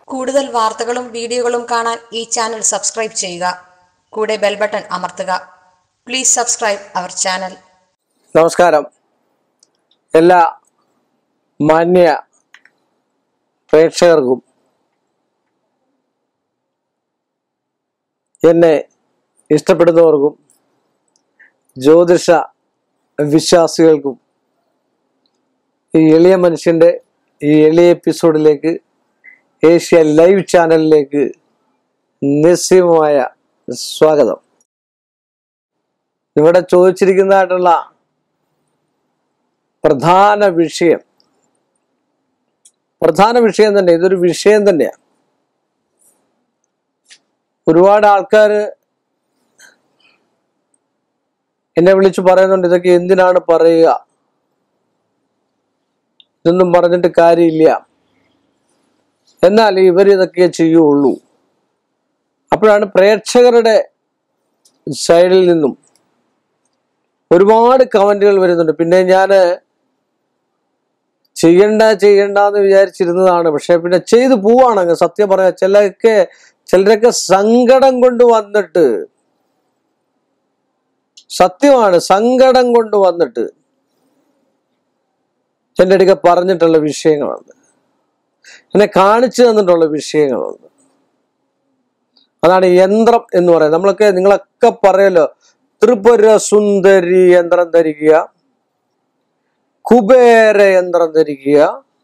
കൂടുതൽ വാർത്തകളും വീഡിയോകളും കാണാൻ ഈ ചാനൽ സബ്സ്ക്രൈബ് ചെയ്യുക കൂടെ ബെൽ ബട്ടൺ അമർത്തുക പ്ലീസ് സബ്സ്ക്രൈബ് അവർ ചാനൽ നമസ്കാരം എല്ലാ മാന്യ പ്രേക്ഷകർക്കും എന്നെ ഇഷ്ടപ്പെടുന്നവർക്കും ജ്യോതിഷ വിശ്വാസികൾക്കും ഈ എളിയ മനുഷ്യൻ്റെ ഈ എളിയ എപ്പിസോഡിലേക്ക് ഏഷ്യ ലൈവ് ചാനലിലേക്ക് നിസ്സീമമായ സ്വാഗതം ഇവിടെ ചോദിച്ചിരിക്കുന്നതായിട്ടുള്ള പ്രധാന വിഷയം പ്രധാന വിഷയം തന്നെ ഇതൊരു വിഷയം തന്നെയാണ് ഒരുപാട് ആൾക്കാർ എന്നെ വിളിച്ച് പറയുന്നുണ്ട് ഇതൊക്കെ എന്തിനാണ് പറയുക ഇതൊന്നും പറഞ്ഞിട്ട് കാര്യമില്ല എന്നാൽ ഇവർ ഇതൊക്കെ ചെയ്യുള്ളൂ അപ്പോഴാണ് പ്രേക്ഷകരുടെ സൈഡിൽ നിന്നും ഒരുപാട് കമന്റുകൾ വരുന്നുണ്ട് പിന്നെ ഞാൻ ചെയ്യണ്ട ചെയ്യണ്ട എന്ന് വിചാരിച്ചിരുന്നതാണ് പക്ഷെ പിന്നെ ചെയ്തു പോവാണ് അങ്ങ് സത്യം പറയാ ചിലരൊക്കെ ചിലരൊക്കെ സങ്കടം കൊണ്ട് വന്നിട്ട് സത്യമാണ് സങ്കടം കൊണ്ട് വന്നിട്ട് എൻ്റെ അടുക്ക പറഞ്ഞിട്ടുള്ള വിഷയങ്ങളുണ്ട് എന്നെ കാണിച്ചു തന്നിട്ടുള്ള വിഷയങ്ങളുണ്ട് അതാണ് യന്ത്രം എന്ന് പറയുന്നത് നമ്മളൊക്കെ നിങ്ങളൊക്കെ പറയല്ലോ ത്രിപുര സുന്ദരി യന്ത്രം ധരിക്കുക കുബേര യന്ത്രം ധരിക്കുക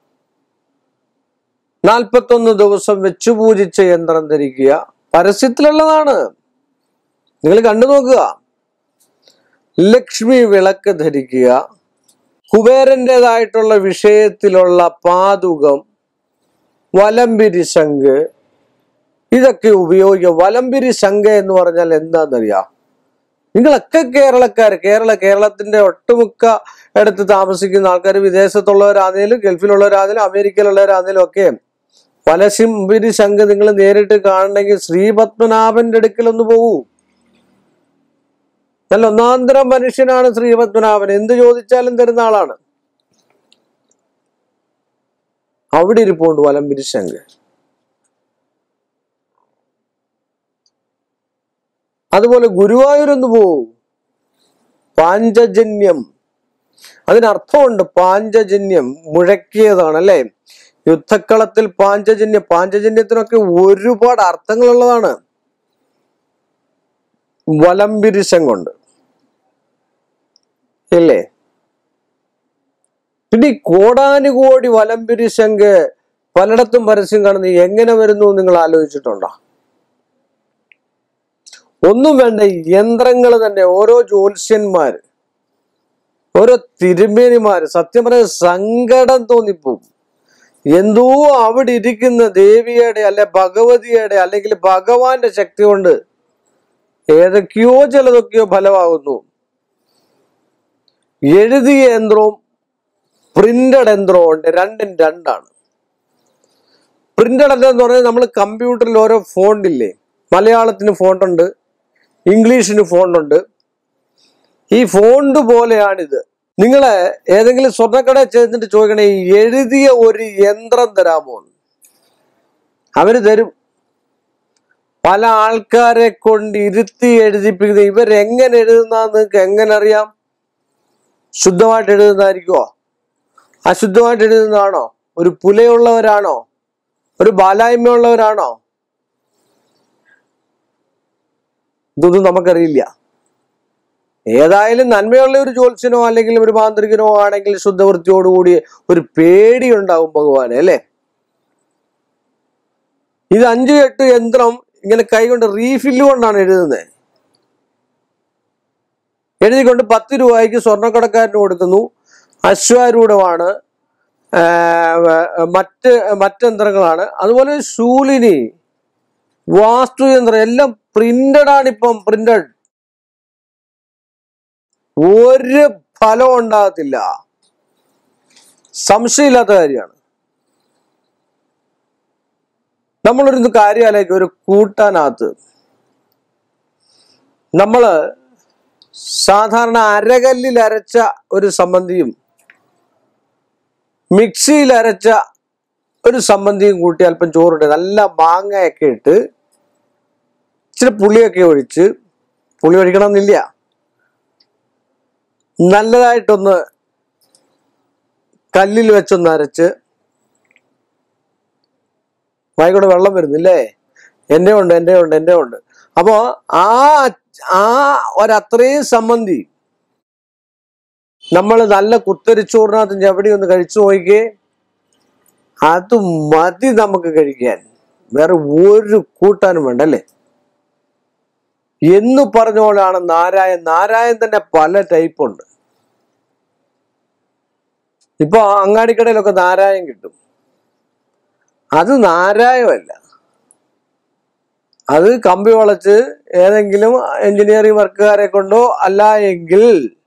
നാൽപ്പത്തൊന്ന് ദിവസം വെച്ചു പൂജിച്ച യന്ത്രം ധരിക്കുക പരസ്യത്തിലുള്ളതാണ് നിങ്ങൾ കണ്ടു നോക്കുക ലക്ഷ്മി വിളക്ക് ധരിക്കുക കുബേരൻ്റെതായിട്ടുള്ള വിഷയത്തിലുള്ള പാതുകം വലംപിരി ശംഖ് ഇതൊക്കെ ഉപയോഗിക്കുക വലംപിരി ശംഖ എന്ന് പറഞ്ഞാൽ എന്താണെന്നറിയാം നിങ്ങളൊക്കെ കേരളക്കാർ കേരള കേരളത്തിന്റെ ഒട്ടുമുക്ക ഇടത്ത് താമസിക്കുന്ന ആൾക്കാർ വിദേശത്തുള്ളവരാണെങ്കിലും ഗൾഫിലുള്ളവരാണെങ്കിലും അമേരിക്കയിലുള്ളവരാണെങ്കിലും ഒക്കെ വലശിംബിരി ശംഖ് നിങ്ങൾ നേരിട്ട് കാണണമെങ്കിൽ ശ്രീപത്മനാഭന്റെ അടുക്കൽ ഒന്ന് പോകൂ നല്ല ഒന്നാന്തരം മനുഷ്യനാണ് ശ്രീപത്മനാഭൻ എന്ത് ചോദിച്ചാലും തരുന്ന ആളാണ് അവിടെ ഇരിപ്പുണ്ട് വലംപിരി ശംഖ് അതുപോലെ ഗുരുവായൂരൊന്ന് പോവും പാഞ്ചജന്യം അതിനർത്ഥമുണ്ട് പാഞ്ചജന്യം മുഴക്കിയതാണ് അല്ലെ യുദ്ധക്കളത്തിൽ പാഞ്ചജന്യം പാഞ്ചജന്യത്തിനൊക്കെ ഒരുപാട് അർത്ഥങ്ങളുള്ളതാണ് വലംപിരിശം കൊണ്ട് ഇല്ലേ പിന്നെ ഈ കോടാനുകോടി വലംപിരിശങ്ക് പലയിടത്തും പരസ്യം കാണുന്നത് എങ്ങനെ വരുന്നു നിങ്ങൾ ആലോചിച്ചിട്ടുണ്ടോ ഒന്നും വേണ്ട യന്ത്രങ്ങൾ തന്നെ ഓരോ ജ്യോത്സ്യന്മാര് ഓരോ തിരുമേനിമാര് സത്യം പറഞ്ഞ സങ്കടം തോന്നിപ്പോവും എന്തോ അവിടെ ഇരിക്കുന്ന ദേവിയുടെ അല്ലെ ഭഗവതിയുടെ അല്ലെങ്കിൽ ഭഗവാന്റെ ശക്തി കൊണ്ട് ഏതൊക്കെയോ ചിലതൊക്കെയോ ഫലമാകുന്നു എഴുതിയ യന്ത്രവും പ്രിന്റഡ് യന്ത്രവും ഉണ്ട് രണ്ടും രണ്ടാണ് പ്രിന്റഡ് എന്ന് പറഞ്ഞാൽ നമ്മൾ കമ്പ്യൂട്ടറിൽ ഓരോ ഫോണ്ട് ഇല്ലേ മലയാളത്തിന് ഫോണ്ട് ഉണ്ട് ഇംഗ്ലീഷിന് ഫോണ്ട് ഉണ്ട് ഈ ഫോണ്ട് പോലെയാണിത് നിങ്ങളെ ഏതെങ്കിലും സ്വർണ്ണക്കടയിൽ ചെന്നിട്ട് ചോദിക്കണേ ഈ എഴുതിയ ഒരു യന്ത്രം തരാമോ എന്ന്. അവര് തരും പല ആൾക്കാരെ കൊണ്ട് ഇരുത്തി എഴുതിപ്പിക്കുന്ന ഇവരെങ്ങനെ എഴുതുന്ന നിങ്ങൾക്ക് എങ്ങനെ അറിയാം ശുദ്ധമായിട്ട് എഴുതുന്നതായിരിക്കുമോ അശുദ്ധമായിട്ട് എഴുതുന്നതാണോ ഒരു പുലയുള്ളവരാണോ ഒരു ബാലായ്മയുള്ളവരാണോ ഇതൊന്നും നമുക്കറിയില്ല ഏതായാലും നന്മയുള്ള ഒരു ജ്യോത്സ്യനോ അല്ലെങ്കിൽ ഒരു മാന്ത്രികനോ ആണെങ്കിൽ ശുദ്ധവൃത്തിയോടുകൂടി ഒരു പേടി ഉണ്ടാവും ഭഗവാന് അല്ലേ ഇത് അഞ്ചു എട്ട് യന്ത്രം ഇങ്ങനെ കൈകൊണ്ട് റീഫില്ല് കൊണ്ടാണ് എഴുതുന്നത് എഴുതിക്കൊണ്ട് പത്ത് രൂപയ്ക്ക് സ്വർണ്ണക്കടക്കാരന് കൊടുക്കുന്നു അശ്വാരൂഢമാണ് ആ, മറ്റ് മറ്റന്ത്രങ്ങളാണ് അതുപോലെ ശൂലിനി വാസ്തുയന്ത്രം എല്ലാം പ്രിന്റഡ് ആണ് ഇപ്പം പ്രിന്റഡ് ഒരു ഫലം ഉണ്ടാകത്തില്ല സംശയമില്ലാത്ത കാര്യമാണ് നമ്മളൊരു കാര്യം ആലോചിക്കും ഒരു കൂട്ടാനകത്ത് നമ്മള് സാധാരണ അരകല്ലിൽ അരച്ച ഒരു സംബന്ധിയും മിക്സിയിൽ അരച്ച ഒരു സമ്മന്തിയും കൂട്ടി അല്പം ചോറുണ്ട് നല്ല മാങ്ങയൊക്കെ ഇട്ട് ഇച്ചിരി പുളിയൊക്കെ ഒഴിച്ച് പുളി ഒഴിക്കണമെന്നില്ല നല്ലതായിട്ടൊന്ന് കല്ലിൽ വെച്ചൊന്ന് അരച്ച് വായിക്കൂടെ വെള്ളം വരുന്നില്ലേ എൻ്റെ ഉണ്ട് എൻ്റെ ഉണ്ട് എൻ്റെ ഉണ്ട് അപ്പോ ആ ആ ഒരത്രയും സമ്മന്തി നമ്മൾ നല്ല കുത്തരിച്ചോറിനകത്ത് ഞെവടി ഒന്ന് കഴിച്ചു നോക്കിയേ അത് മതി നമുക്ക് കഴിക്കാൻ വേറെ ഒരു കൂട്ടാനും വേണ്ട അല്ലേ എന്ന് പറഞ്ഞ പോലെയാണ് നാരായൺ നാരായൺ തന്നെ പല ടൈപ്പ് ഉണ്ട് ഇപ്പൊ അങ്ങാടിക്കടയിലൊക്കെ നാരായൺ കിട്ടും അത് നാരായമല്ല അത് കമ്പി വളച്ച് ഏതെങ്കിലും എഞ്ചിനീയറിംഗ് വർക്കുകാരെ കൊണ്ടോ അല്ല എങ്കിൽ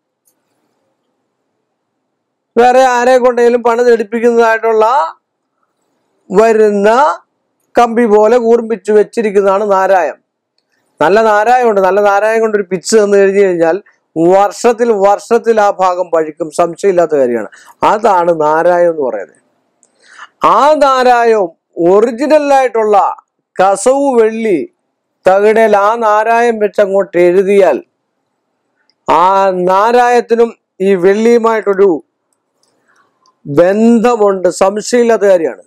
വേറെ ആരെ കൊണ്ടെങ്കിലും പണിതെടുപ്പിക്കുന്നതായിട്ടുള്ള വരുന്ന കമ്പി പോലെ കൂർപ്പിച്ച് വെച്ചിരിക്കുന്നതാണ് നാരായം നല്ല നാരായമുണ്ട് നല്ല നാരായം കൊണ്ട് ഒരു പിച്ച് തന്നു കഴിഞ്ഞു കഴിഞ്ഞാൽ വർഷത്തിൽ വർഷത്തിൽ ആ ഭാഗം പഴിക്കും സംശയമില്ലാത്ത കാര്യമാണ് അതാണ് നാരായം എന്ന് പറയുന്നത് ആ നാരായവും ഒറിജിനലായിട്ടുള്ള കസവ് വെള്ളി തകിടയിൽ ആ നാരായം വെച്ച് അങ്ങോട്ട് എഴുതിയാൽ ആ നാരായത്തിനും ഈ വെള്ളിയുമായിട്ടൊരു ബന്ധമുണ്ട് സംശയമില്ലാത്ത കാര്യമാണ്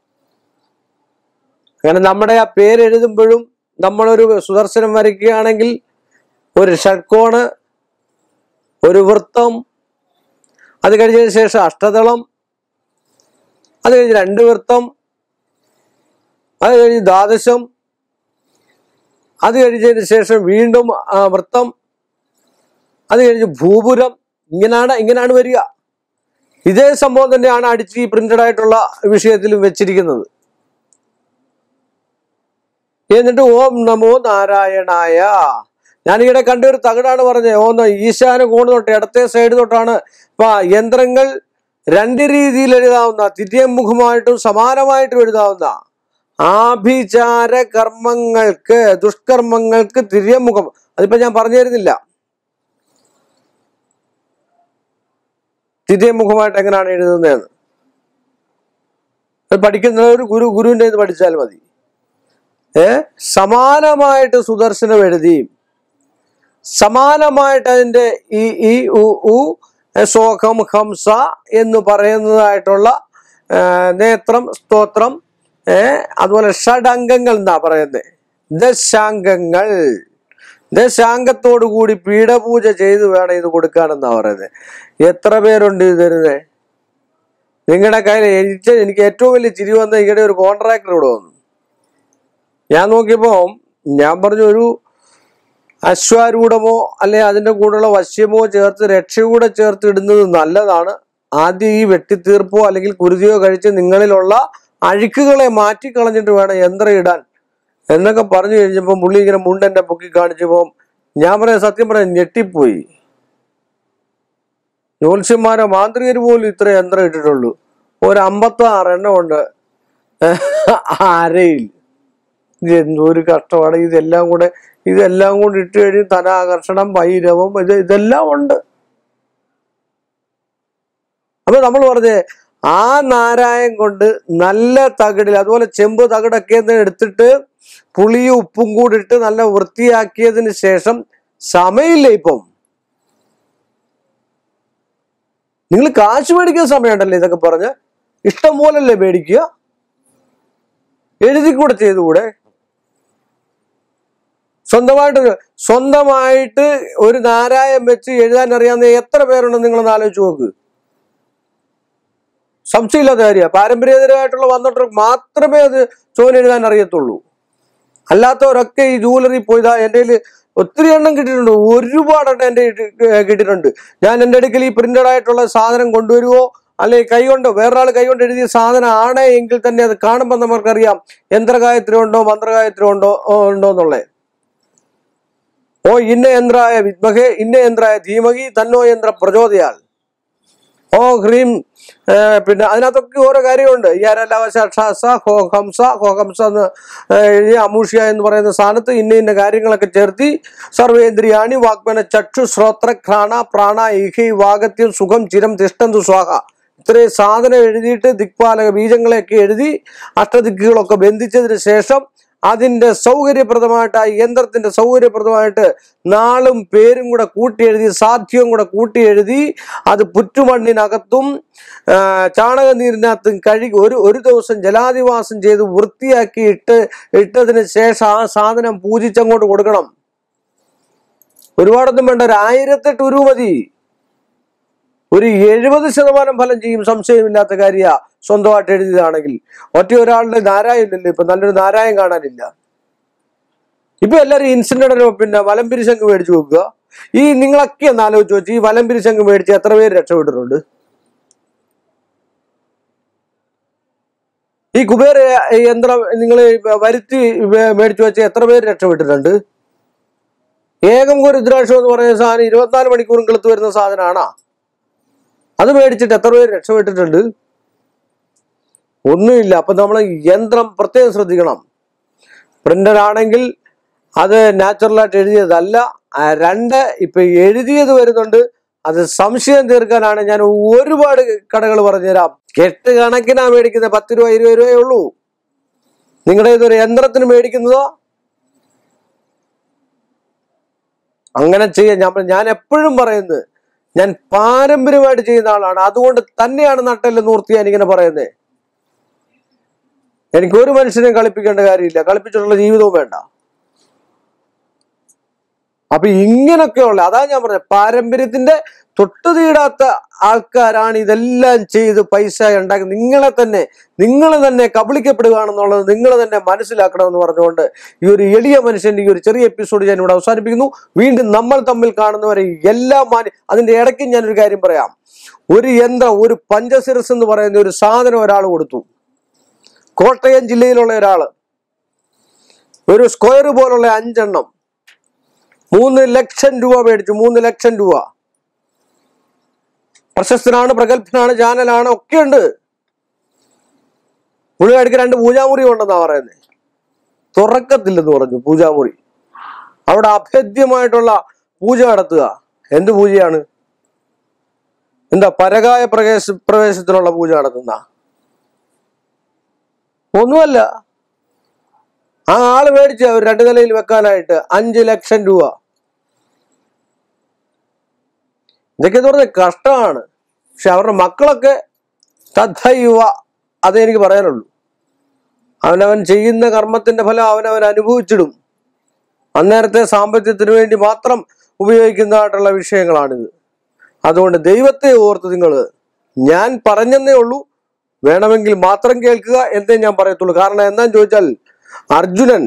അങ്ങനെ നമ്മുടെ ആ പേര് എഴുതുമ്പോഴും നമ്മളൊരു സുദർശനം വരയ്ക്കുകയാണെങ്കിൽ ഒരു ഷഡ്കോണ് ഒരു വൃത്തം അത് കഴിഞ്ഞതിന് ശേഷം അഷ്ടതളം അത് കഴിഞ്ഞ് രണ്ട് വൃത്തം അത് കഴിഞ്ഞ് ദ്വാദശം അത് കഴിഞ്ഞതിന് ശേഷം വീണ്ടും ആ വൃത്തം അത് കഴിഞ്ഞ് ഭൂപുരം ഇങ്ങനാണ് ഇങ്ങനെയാണ് വരിക ഇതേ സംഭവം തന്നെയാണ് അടിച്ച് ഈ പ്രിന്റഡ് ആയിട്ടുള്ള വിഷയത്തിലും വെച്ചിരിക്കുന്നത് എന്നിട്ട് ഓം നമോ നാരായണായ ഞാനിവിടെ കണ്ട ഒരു തകിടാണ് പറഞ്ഞത് ഓന്ന് ഈശാന കോണ് തൊട്ട് ഇടത്തെ സൈഡ് തൊട്ടാണ് ഇപ്പൊ യന്ത്രങ്ങൾ രണ്ട് രീതിയിൽ എഴുതാവുന്ന തിര്യമുഖമായിട്ടും സമാനമായിട്ടും എഴുതാവുന്ന ആഭിചാര കർമ്മങ്ങൾക്ക് ദുഷ്കർമ്മങ്ങൾക്ക് തിര്യമുഖം അതിപ്പോ ഞാൻ പറഞ്ഞു തരുന്നില്ല തിര്യമുഖമായിട്ട് എങ്ങനെയാണ് എഴുതുന്നതെന്ന് അത് പഠിക്കുന്ന ഒരു ഗുരു ഗുരുവിന്റെ ഇത് പഠിച്ചാൽ മതി ഏ സമാനമായിട്ട് സുദർശനം എഴുതി സമാനമായിട്ട് അതിന്റെ ഈ ഈ ഉ ഉ സോഖം ഹംസ എന്ന് പറയുന്നതായിട്ടുള്ള ആ, നേത്രം സ്തോത്രം ഏ അതുപോലെ ഷഡംഗങ്ങൾ എന്നാ പറയുന്നത് ദശാംഗങ്ങൾ ദശാംഗത്തോടു കൂടി പീഠപൂജ ചെയ്ത് വേണം ഇത് കൊടുക്കാനെന്നാ പറയുന്നത് എത്ര പേരുണ്ട് ഇത് തരുന്നത് നിങ്ങളുടെ കയ്യിൽ എനിക്ക് എനിക്ക് ഏറ്റവും വലിയ ചിരി വന്ന ഈയിടെ ഒരു കോൺട്രാക്ടർ ഇവിടെ വന്നു ഞാൻ നോക്കിയപ്പോ ഞാൻ പറഞ്ഞു ഒരു അശ്വാരൂഢമോ അല്ലെ അതിന്റെ കൂടെയുള്ള വശ്യമോ ചേർത്ത് രക്ഷ കൂടെ ചേർത്ത് ഇടുന്നത് നല്ലതാണ് ആദ്യം ഈ വെട്ടിത്തീർപ്പോ അല്ലെങ്കിൽ കുരുതിയോ കഴിച്ച് നിങ്ങളിലുള്ള അഴുക്കുകളെ മാറ്റിക്കളഞ്ഞിട്ട് വേണം യന്ത്രം ഇടാൻ എന്നൊക്കെ പറഞ്ഞു കഴിഞ്ഞപ്പോൾ പുള്ളി ഇങ്ങനെ മുണ്ടെന്റെ പൊക്കി കാണിച്ചപ്പോ ഞാൻ പറയാം സത്യം പറയാം ഞെട്ടിപ്പോയി ജ്യോത്സ്യന്മാരോ മാന്ത്രികർ പോലും ഇത്ര യന്ത്രം ഇട്ടിട്ടുള്ളൂ ഒരു അമ്പത്തി ആറ് എണ്ണം ഉണ്ട് അരയിൽ ഇത് എന്തോരു കഷ്ടമാണ് ഇതെല്ലാം കൂടെ ഇതെല്ലാം കൂടി ഇട്ട് കഴിഞ്ഞ് ധനാകർഷണം ഭൈരവം ഇത് ഇതെല്ലാം ഉണ്ട് അപ്പൊ നമ്മൾ പറഞ്ഞേ ആ നാരായം കൊണ്ട് നല്ല തകിടിൽ അതുപോലെ ചെമ്പ് തകിടൊക്കെ ഒന്ന് എടുത്തിട്ട് പുളിയും ഉപ്പും കൂടി ഇട്ട് നല്ല വൃത്തിയാക്കിയതിന് ശേഷം സമയമില്ല ഇപ്പം നിങ്ങൾ കാശ് മേടിക്കുന്ന സമയമുണ്ടല്ലേ ഇതൊക്കെ പറഞ്ഞ് ഇഷ്ടം പോലല്ലേ മേടിക്കുക എഴുതി കൂടെ ചെയ്തുകൂടെ സ്വന്തമായിട്ട് സ്വന്തമായിട്ട് ഒരു നാരായം വെച്ച് എഴുതാൻ അറിയാവുന്ന എത്ര പേരുണ്ടെന്ന് നിങ്ങളൊന്ന് ആലോചിച്ച് നോക്ക് സംശയമില്ലാത്ത കാര്യമാണ് പാരമ്പര്യേതരമായിട്ടുള്ള വന്നിട്ട് മാത്രമേ അത് ചോദ്യം എഴുതാൻ അറിയത്തുള്ളൂ അല്ലാത്തവരൊക്കെ ഈ ജൂവലറി പോയതാ എൻ്റെ കയ്യിൽ ഒത്തിരി എണ്ണം കിട്ടിയിട്ടുണ്ട് ഒരുപാട് എണ്ണം എൻ്റെ കയ്യിൽ കിട്ടിയിട്ടുണ്ട് ഞാൻ എൻ്റെ അടുക്കൽ ഈ പ്രിന്റഡ് ആയിട്ടുള്ള സാധനം കൊണ്ടുവരുവോ അല്ലെങ്കിൽ കൈകൊണ്ട് വേറൊരാൾ കൈകൊണ്ട് എഴുതിയ സാധനം ആണ് എങ്കിൽ തന്നെ അത് കാണുമ്പോൾ നമുക്കറിയാം യന്ത്രഗായത്രി ഉണ്ടോ മന്ത്രഗായത്രി ഉണ്ടോ ഓ, ഉണ്ടോ എന്നുള്ളത് ഓ ഇന്ന യന്ത്രായ വിദ്മഹേ ഇന്ന യന്ത്രായ ധീമഹി തന്നോ യന്ത്ര പ്രചോദയാൽ ഓ ഹ്രീം ഏ, പിന്നെ അതിനകത്തൊക്കെ ഓരോ കാര്യമുണ്ട് ഈ അരലവശാസ ഹോ ഹംസ ഹോ ഹംസ എന്ന് ഏ, എഴുതിയ അമൂഷ്യ എന്ന് പറയുന്ന സ്ഥാനത്ത് ഇന്ന ഇന്ന കാര്യങ്ങളൊക്കെ ചേർത്തി സർവേന്ദ്രിയാണി വാഗ്മന ചക്ഷു ശ്രോത്ര ഘ്രാണ പ്രാണ ഇഹി വാഗത്യം സുഖം ചിരം തിഷ്ടന്തു സ്വാഹ ഇത്രയും സാധനം എഴുതിയിട്ട് ദിക്പാലക ബീജങ്ങളെയൊക്കെ എഴുതി അഷ്ടദിക്കുകളൊക്കെ ബന്ധിച്ചതിന് ശേഷം അതിന്റെ സൗകര്യപ്രദമായിട്ട് ആ യന്ത്രത്തിന്റെ സൗകര്യപ്രദമായിട്ട് നാളും പേരും കൂടെ കൂട്ടി എഴുതി സാധ്യവും കൂടെ കൂട്ടി എഴുതി അത് പുറ്റുമണ്ണിനകത്തും ആ, ചാണകനീരിനകത്തും കഴുകി ഒരു ഒരു ദിവസം ജലാധിവാസം ചെയ്ത് വൃത്തിയാക്കി ഇട്ട് ഇട്ടതിന് ശേഷം ആ സാധനം പൂജിച്ചങ്ങോട്ട് കൊടുക്കണം ഒരുപാടൊന്നും വേണ്ട ഒരു ആയിരത്തെട്ട് ഉരു മതി ഒരു എഴുപത് ശതമാനം ഫലം ചെയ്യും സംശയമില്ലാത്ത കാര്യ സ്വന്തമായിട്ട് എഴുതിയതാണെങ്കിൽ ഒറ്റ ഒരാളുടെ നാരായണില്ലല്ലോ ഇപ്പൊ നല്ലൊരു നാരായം കാണാനില്ല ഇപ്പൊ എല്ലാരും ഇൻസിഡന്റ് പിന്നെ വലംപിരി ശംഖ് മേടിച്ചു വെക്കുക ഈ നിങ്ങളൊക്കെ ഒന്ന് ആലോചിച്ച് വെച്ച് ഈ വലംപിരി ശംഖ് മേടിച്ച് എത്ര പേര് രക്ഷപ്പെട്ടിട്ടുണ്ട് ഈ കുബേര യന്ത്രം നിങ്ങൾ വരുത്തി വേ- മേടിച്ചു വെച്ച് എത്ര പേര് രക്ഷപ്പെട്ടിട്ടുണ്ട് ഏകം ഒരു രുദ്രാക്ഷം എന്ന് പറയുന്ന സാധനം ഇരുപത്തിനാല് മണിക്കൂറും കിളുത്ത് വരുന്ന സാധനമാണോ അത് മേടിച്ചിട്ട് എത്ര പേര് രക്ഷപ്പെട്ടിട്ടുണ്ട് ഒന്നുമില്ല അപ്പൊ നമ്മൾ യന്ത്രം പ്രത്യേകം ശ്രദ്ധിക്കണം പ്രിന്റർ ആണെങ്കിൽ അത് നാച്ചുറലായിട്ട് എഴുതിയതല്ല ആ രണ്ട് ഇപ്പൊ എഴുതിയത് വരുന്നുണ്ട് അത് സംശയം തീർക്കാനാണ് ഞാൻ ഒരുപാട് കടകൾ പറഞ്ഞുതരാം കെട്ട് കണക്കിനാ മേടിക്കുന്നത് പത്ത് രൂപ ഇരുപത് രൂപയേ ഉള്ളൂ നിങ്ങളുടെ ഇതൊരു യന്ത്രത്തിന് മേടിക്കുന്നതോ അങ്ങനെ ചെയ്യാൻ ഞാൻ പറ- ഞാൻ എപ്പോഴും പറയുന്നത് ഞാൻ പാരമ്പര്യമായിട്ട് ചെയ്യുന്ന ആളാണ് അതുകൊണ്ട് തന്നെയാണ് നട്ടെല്ല് നൂർത്തി ഞാൻ ഇങ്ങനെ പറയുന്നത് എനിക്ക് ഒരു മനുഷ്യനെയും കളിപ്പിക്കേണ്ട കാര്യമില്ല കളിപ്പിച്ചിട്ടുള്ള ജീവിതവും വേണ്ട അപ്പൊ ഇങ്ങനൊക്കെയുള്ള അതാ ഞാൻ പറഞ്ഞത് പാരമ്പര്യത്തിന്റെ തൊട്ടു തീടാത്ത ആൾക്കാരാണ് ഇതെല്ലാം ചെയ്ത് പൈസ ഉണ്ടാക്കി നിങ്ങളെ തന്നെ നിങ്ങൾ തന്നെ കബളിക്കപ്പെടുകയാണെന്നുള്ളത് നിങ്ങൾ തന്നെ മനസ്സിലാക്കണമെന്ന് പറഞ്ഞുകൊണ്ട് ഈ ഒരു എളിയ മനുഷ്യന്റെ ഈ ഒരു ചെറിയ എപ്പിസോഡ് ഞാൻ ഇവിടെ അവസാനിപ്പിക്കുന്നു വീണ്ടും നമ്മൾ തമ്മിൽ കാണുന്നവരെ എല്ലാ മാനി അതിന്റെ ഇടയ്ക്ക് ഞാനൊരു കാര്യം പറയാം ഒരു യന്ത്രം ഒരു പഞ്ചസിരസ് എന്ന് പറയുന്ന ഒരു സാധനം ഒരാൾ കൊടുത്തു കോട്ടയം ജില്ലയിലുള്ള ഒരാള് ഒരു സ്ക്വയർ പോലുള്ള അഞ്ചെണ്ണം മൂന്ന് ലക്ഷം രൂപ മേടിച്ചു മൂന്ന് ലക്ഷം രൂപ പ്രശസ്തനാണ് പ്രഗത്ഭനാണ് ചാനലാണ് ഒക്കെ ഉണ്ട് പുള്ളിക്കാടിക്ക് രണ്ട് പൂജാമുറി ഉണ്ടെന്നാ പറയുന്നത് തുറക്കത്തില്ലെന്ന് പറഞ്ഞു പൂജാമുറി അവിടെ അഭേദ്യമായിട്ടുള്ള പൂജ നടത്തുക എന്ത് പൂജയാണ് എന്താ പരകായ പ്രവേശ പ്രവേശത്തിനുള്ള പൂജ നടത്തുന്ന ഒന്നുമല്ല ആ ആള് മേടിച്ച ഒരു രണ്ട് നിലയിൽ വെക്കാനായിട്ട് അഞ്ച് ലക്ഷം രൂപ ഇതൊക്കെ എന്ന് പറഞ്ഞ കഷ്ടമാണ് പക്ഷെ അവരുടെ മക്കളൊക്കെ തദ്ധയുവ അതേ എനിക്ക് പറയാനുള്ളൂ അവനവൻ ചെയ്യുന്ന കർമ്മത്തിന്റെ ഫലം അവനവൻ അനുഭവിച്ചിടും അന്നേരത്തെ സാമ്പത്തികത്തിന് വേണ്ടി മാത്രം ഉപയോഗിക്കുന്നതായിട്ടുള്ള വിഷയങ്ങളാണിത് അതുകൊണ്ട് ദൈവത്തെ ഓർത്ത് നിങ്ങൾ ഞാൻ പറഞ്ഞെന്നേ ഉള്ളൂ വേണമെങ്കിൽ മാത്രം കേൾക്കുക എന്നേ ഞാൻ പറയത്തുള്ളൂ കാരണം എന്താന്ന് ചോദിച്ചാൽ അർജുനൻ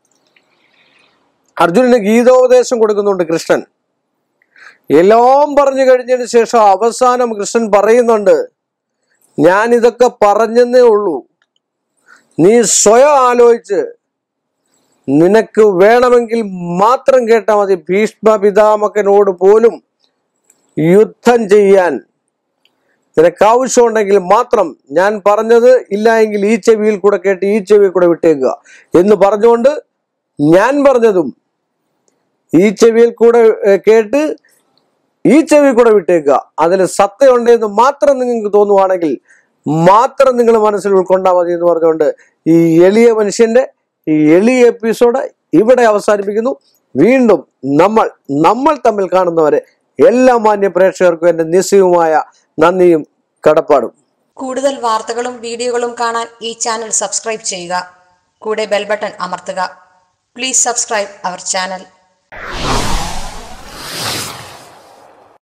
അർജുനന് ഗീതോപദേശം കൊടുക്കുന്നുണ്ട് കൃഷ്ണൻ എല്ലാം പറഞ്ഞു കഴിഞ്ഞതിന് ശേഷം അവസാനം കൃഷ്ണൻ പറയുന്നുണ്ട് ഞാൻ ഇതൊക്കെ പറഞ്ഞെന്നേ ഉള്ളൂ നീ സ്വയം ആലോചിച്ച് നിനക്ക് വേണമെങ്കിൽ മാത്രം കേട്ടാൽ മതി ഭീഷ്മ പിതാമകനോട് പോലും യുദ്ധം ചെയ്യാൻ നിനക്ക് ആവശ്യമുണ്ടെങ്കിൽ മാത്രം ഞാൻ പറഞ്ഞത് ഇല്ല എങ്കിൽ ഈ ചെവിയിൽ കൂടെ കേട്ട് ഈ ചെവിയിൽ കൂടെ വിട്ടേക്കുക എന്ന് പറഞ്ഞുകൊണ്ട് ഞാൻ പറഞ്ഞതും ഈ ചെവിയിൽ കൂടെ ഏർ, കേട്ട് ഈ ചെവി കൂടെ വിട്ടേക്കുക അതിൽ സത്യമുണ്ടെന്ന് മാത്രം നിങ്ങൾക്ക് തോന്നുവാണെങ്കിൽ മാത്രം നിങ്ങൾ മനസ്സിൽ ഉൾക്കൊണ്ടാൽ മതി എന്ന് പറഞ്ഞുകൊണ്ട് ഈ എളിയ മനുഷ്യന്റെ ഈ എളിയ എപ്പിസോഡ് ഇവിടെ അവസാനിപ്പിക്കുന്നു വീണ്ടും നമ്മൾ നമ്മൾ തമ്മിൽ കാണുന്നവരെ എല്ലാ മാന്യ പ്രേക്ഷകർക്കും എന്റെ നിസ്സയവുമായ നന്ദിയും കടപ്പാടും കൂടുതൽ വാർത്തകളും വീഡിയോകളും കാണാൻ ഈ ചാനൽ സബ്സ്ക്രൈബ് ചെയ്യുക കൂടെ ബെൽ ബട്ടൺ അമർത്തുക പ്ലീസ് സബ്സ്ക്രൈബ് അവർ ചാനൽ